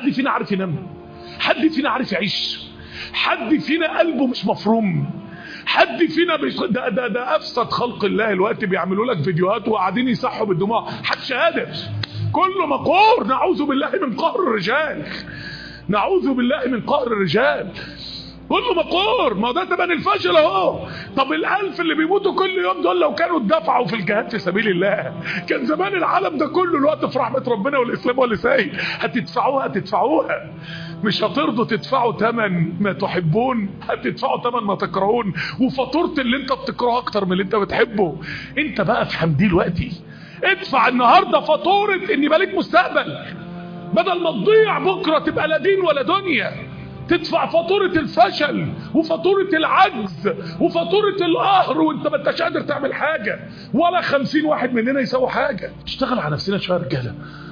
حد فينا عارف ينام حد فينا عارف يعيش حد فينا قلبه مش مفروم حد فينا بيش... ده, ده, ده افسد خلق الله الوقت بيعملوا لك فيديوهات وقاعدين يصحوا بالدموع حدش قادر كله مقهور نعوذ بالله من قهر الرجال نعوذ بالله من قهر الرجال كله مقهور ما ده تبان الفشل اهو طب الالف اللي بيموتوا كل يوم دول لو كانوا اتدفعوا في الجهاد في سبيل الله كان زمان العالم ده كله الوقت في رحمه ربنا والاسلام هو اللي سايق هتدفعوها هتدفعوها مش هترضوا تدفعوا ثمن ما تحبون هتدفعوا ثمن ما تكرهون وفاتوره اللي انت بتكرهه اكتر من اللي انت بتحبه انت بقى افهم دي دلوقتي ادفع النهارده فاتوره ان يبقى ليك مستقبل بدل ما تضيع بكره تبقى لا دين ولا دنيا تدفع فاتورة الفشل وفاتورة العجز وفاتورة القهر وانت ما انتش قادر تعمل حاجة ولا خمسين واحد مننا يسوي حاجة اشتغل على نفسنا شوية رجالة